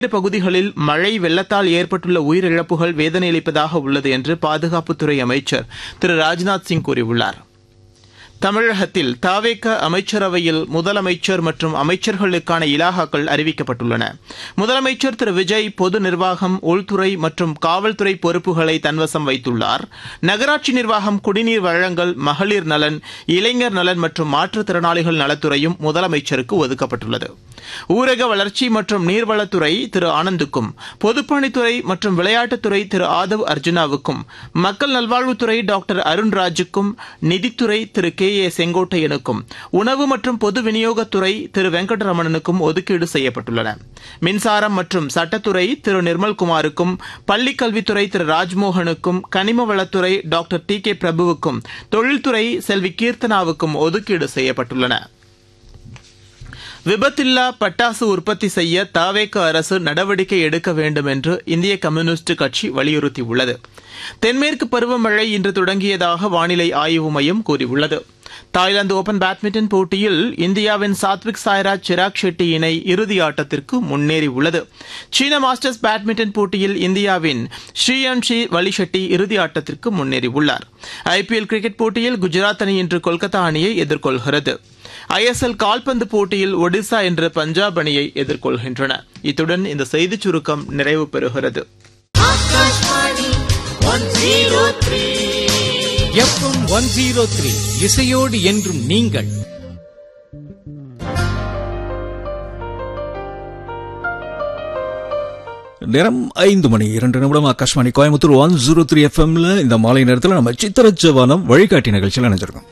பல்வேறு பகுதிகளில் மழை வெள்ளத்தால் ஏற்பட்டுள்ள உயிரிழப்புகள் வேதனையளிப்பதாக உள்ளது என்று பாதுகாப்புத்துறை அமைச்சர் திரு ராஜ்நாத் சிங் கூறியுள்ளார் தமிழகத்தில் தாவேக அமைச்சரவையில் முதலமைச்சர் மற்றும் அமைச்சர்களுக்கான இலாகாக்கள் அறிவிக்கப்பட்டுள்ளன முதலமைச்சர் திரு விஜய் பொது நிர்வாகம் உள்துறை மற்றும் காவல்துறை பொறுப்புகளை தன்வசம் வைத்துள்ளார் நகராட்சி நிர்வாகம் குடிநீர் வழங்கல் மகளிர் நலன் இளைஞர் நலன் மற்றும் மாற்றுத்திறனாளிகள் நலத்துறையும் முதலமைச்சருக்கு ஒதுக்கப்பட்டுள்ளது ஊரக வளர்ச்சி மற்றும் நீர்வளத்துறை திரு ஆனந்துக்கும் பொதுப்பணித்துறை மற்றும் விளையாட்டுத்துறை திரு ஆதவ் அர்ஜுனாவுக்கும் மக்கள் நல்வாழ்வுத்துறை டாக்டர் அருண்ராஜுக்கும் நிதித்துறை திரு கே ஏ செங்கோட்டையனுக்கும் உணவு மற்றும் பொது விநியோகத்துறை திரு வெங்கடரமணனுக்கும் ஒதுக்கீடு செய்யப்பட்டுள்ளன மின்சாரம் மற்றும் சட்டத்துறை திரு நிர்மல்குமாருக்கும் பள்ளிக் கல்வித்துறை திரு ராஜ்மோகனுக்கும் கனிம வளத்துறை டாக்டர் டி கே பிரபுவுக்கும் தொழில்துறை செல்வி கீர்த்தனாவுக்கும் ஒதுக்கீடு செய்யப்பட்டுள்ளன விபத்தில்லா பட்டாசு உற்பத்தி செய்ய தாவேக அரசு நடவடிக்கை எடுக்க வேண்டும் என்று இந்திய கம்யூனிஸ்ட் கட்சி வலியுறுத்தியுள்ளது தென்மேற்கு பருவமழை இன்று தொடங்கியதாக வானிலை ஆய்வு மையம் கூறியுள்ளது தாய்லாந்து ஓபன் பேட்மிண்டன் போட்டியில் இந்தியாவின் சாத்விக் சாய்ராஜ் சிராக் ஷெட்டி இணை இறுதி ஆட்டத்திற்கு முன்னேறியுள்ளது சீன மாஸ்டர்ஸ் பேட்மிண்டன் போட்டியில் இந்தியாவின் ஸ்ரீயான்ஷி வலி ஷெட்டி இறுதி ஆட்டத்திற்கு முன்னேறியுள்ளார் ஐபிஎல் கிரிக்கெட் போட்டியில் குஜராத் அணி இன்று கொல்கத்தா அணியை எதிர்கொள்கிறது ஐஎஸ்எல் கால்பந்து போட்டியில் ஒடிசா என்ற பஞ்சாப் அணியை எதிர்கொள்கின்றன இத்துடன் இந்த செய்திச் சுருக்கம் நிறைவு பெறுகிறது எஃப்எம் ஒன் ஜீரோ த்ரீ இசையோடு என்றும் நீங்கள் நேரம் ஐந்து மணி இரண்டு நிமிடம் Akashvani Coimbatore one zero three எஃப்எம்ல இந்த மாலை நேரத்தில் நம்ம சித்திரச்சவானம் வழிகாட்டி நிகழ்ச்சியில் நினைச்சிருக்கோம்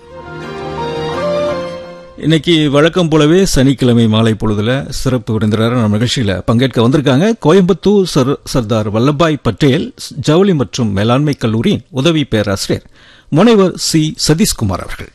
இன்னைக்கு வழக்கம் போலவே சனிக்கிழமை மாலை பொழுதுல சிறப்பு விருந்தினர் நம்ம நிகழ்ச்சியில பங்கேற்க வந்திருக்காங்க கோயம்புத்தூர் சர் சர்தார் வல்லபாய் பட்டேல் ஜவுளி மற்றும் மேலாண்மை கல்லூரியின் உதவி பேராசிரியர் முனைவர் சி சதீஷ்குமார் அவர்கள்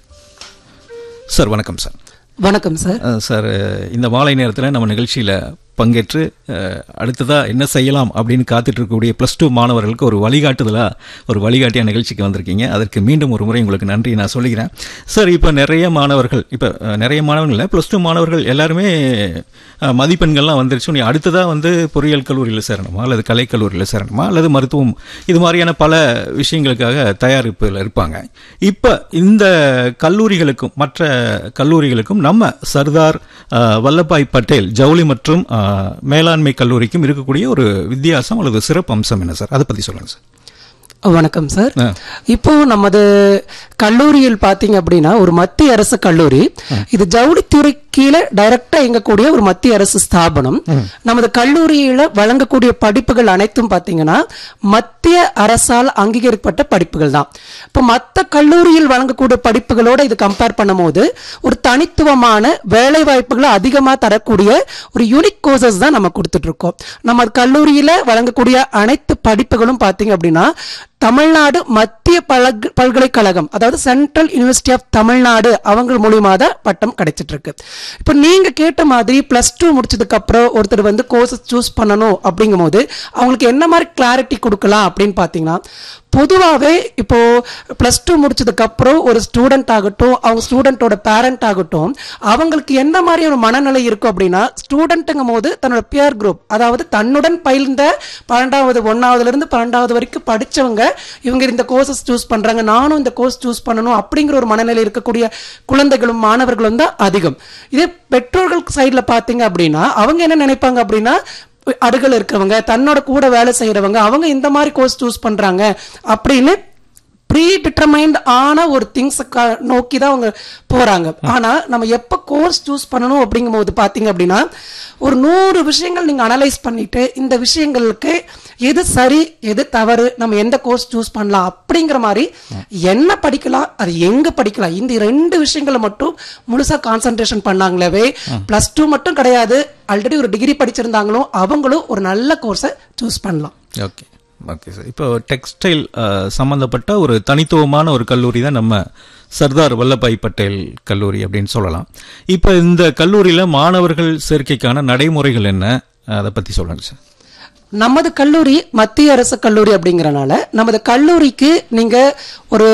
சார் வணக்கம் சார் வணக்கம் சார் அஹ் சார் அஹ் இந்த மாலை நேரத்தில் நம்ம நிகழ்ச்சியில் பங்கேற்று அஹ், அடுத்ததா என்ன செய்யலாம் அப்படின்னு காத்துட்டு இருக்கக்கூடிய ப்ளஸ் டூ மாணவர்களுக்கு ஒரு வழிகாட்டுதலா ஒரு வழிகாட்டியா நிகழ்ச்சிக்கு வந்திருக்கீங்க அதற்கு மீண்டும் ஒரு முறை உங்களுக்கு நன்றி நான் சொல்லிக்கிறேன் சார் இப்போ நிறைய மாணவர்கள் இப்போ அஹ், நிறைய மாணவர்கள் இல்லை ப்ளஸ் டூ மாணவர்கள் எல்லாருமே அஹ், மதிப்பெண்கள்லாம் வந்துருச்சு நீ அடுத்ததா வந்து பொறியியல் கல்லூரியில் சேரணுமா அல்லது கலை கல்லூரியில் சேரணுமா அல்லது மருத்துவம் இது மாதிரியான பல விஷயங்களுக்காக தயாரிப்பில் இருப்பாங்க இப்போ இந்த கல்லூரிகளுக்கும் மற்ற கல்லூரிகளுக்கும் நம்ம சர்தார் அஹ், வல்லபாய் பட்டேல் ஜவுளி மற்றும் அஹ், மேலாண்மை கல்லூரிக்கும் இருக்கக்கூடிய ஒரு வித்தியாசம் அல்லது சிறப்பு அம்சம் என்ன சார் அதை பத்தி சொல்லுங்க சார் வணக்கம் சார் ஆ. இப்போ நமது கல்லூரியில் பாத்தீங்க அப்படின்னா ஒரு மத்திய அரசு கல்லூரி இது ஜவுளித்துறை கீழே டைரக்டா இயங்கக்கூடிய ஒரு மத்திய அரசு ஸ்தாபனம் நமது கல்லூரியில வழங்கக்கூடிய படிப்புகள் அனைத்தும் பாத்தீங்கன்னா மத்திய அரசால் அங்கீகரிக்கப்பட்ட படிப்புகள் தான் இப்போ மத்த கல்லூரியில் வழங்கக்கூடிய படிப்புகளோட இது கம்பேர் பண்ணும்போது ஒரு தனித்துவமான வேலை வாய்ப்புகளை அதிகமா தரக்கூடிய ஒரு யூனிக் கோர்சஸ் தான் நம்ம கொடுத்துட்டு இருக்கோம் நம்ம கல்லூரியில வழங்கக்கூடிய அனைத்து படிப்புகளும் பாத்தீங்க அப்படின்னா தமிழ்நாடு மத்திய பலக பல்கலைக்கழகம் அதாவது சென்ட்ரல் யூனிவர்சிட்டி ஆஃப் தமிழ்நாடு அவங்க மூலியமா தான் பட்டம் கிடைச்சிட்டு இருக்கு இப்போ நீங்க கேட்ட மாதிரி பிளஸ் டூ முடிச்சதுக்கு அப்புறம் ஒருத்தர் வந்து கோர்சஸ் சூஸ் பண்ணணும் அப்படிங்கும் போது அவங்களுக்கு என்ன மாதிரி கிளாரிட்டி கொடுக்கலாம் அப்படின்னு பாத்தீங்கன்னா பொதுவாகவே இப்போ ப்ளஸ் டூ முடிச்சதுக்கு அப்புறம் ஒரு ஸ்டூடெண்ட் ஆகட்டும் அவங்க ஸ்டூடெண்ட்டோட பேரண்ட் ஆகட்டும் அவங்களுக்கு எந்த மாதிரி ஒரு மனநிலை இருக்கும் அப்படின்னா ஸ்டூடெண்ட்டுங்கும் போது தன்னோட பியர் குரூப் அதாவது தன்னுடன் பயில்ந்த பன்னெண்டாவது ஒன்னாவதுல இருந்து பன்னெண்டாவது வரைக்கும் படிச்சவங்க இவங்க இந்த கோர்சஸ் சூஸ் பண்றாங்க நானும் இந்த கோர்ஸ் சூஸ் பண்ணணும் அப்படிங்கிற ஒரு மனநிலை இருக்கக்கூடிய குழந்தைகளும் மாணவர்களும் தான் அதிகம் இதே பெற்றோர்கள் சைடில் பார்த்தீங்க அப்படின்னா அவங்க என்ன நினைப்பாங்க அப்படின்னா அடுகள் இருக்கிறவங்க தன்னோட கூட வேலை செய்யறவங்க அவங்க இந்த மாதிரி கோர்ஸ் சூஸ் பண்றாங்க அப்படின்னு ப்ரீ டிட்டர்மைண்ட் ஆன ஒரு திங்ஸ் நோக்கி தான் அவங்க போறாங்க ஆனா நம்ம எப்ப கோர்ஸ் சூஸ் பண்ணணும் அப்படிங்கும்போது பாத்தீங்க அப்படின்னா ஒரு நூறு விஷயங்கள் நீங்க அனலைஸ் பண்ணிட்டு இந்த விஷயங்களுக்கு எது சரி எது தவறு நம்ம எந்த கோர்ஸ் சூஸ் பண்ணலாம் அப்படிங்கிற மாதிரி என்ன படிக்கலாம் அது எங்க படிக்கலாம் இந்த ரெண்டு விஷயங்களை மட்டும் முழுசா கான்சென்ட்ரேஷன் பண்ணாங்களே பிளஸ் டூ மட்டும் கிடையாது ஆல்ரெடி ஒரு டிகிரி படிச்சிருந்தாங்களும் அவங்களும் ஒரு நல்ல கோர்ஸை சூஸ் பண்ணலாம் ஓகே ஓகே சார் இப்போ டெக்ஸ்டைல் சம்பந்தப்பட்ட ஒரு தனித்துவமான ஒரு கல்லூரி தான் நம்ம சர்தார் வல்லபாய் பட்டேல் கல்லூரி அப்படின்னு சொல்லலாம் இப்போ இந்த கல்லூரியில் மாணவர்கள் சேர்க்கைக்கான நடைமுறைகள் என்ன அதை பற்றி சொல்லுங்க சார் நமது கல்லூரி மத்திய அரசு கல்லூரி அப்படிங்கறனால நமது கல்லூரிக்கு நீங்க ஒரு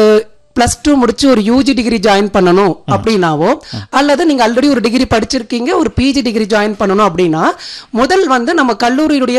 பிளஸ் டூ முடிச்சு ஒரு யூஜி டிகிரி ஜாயின் பண்ணணும் அப்படின்னாவோ அல்லது நீங்க ஆல்ரெடி ஒரு டிகிரி படிச்சிருக்கீங்க ஒரு பிஜி டிகிரி ஜாயின் பண்ணணும் அப்படின்னா முதல் வந்து நம்ம கல்லூரியுடைய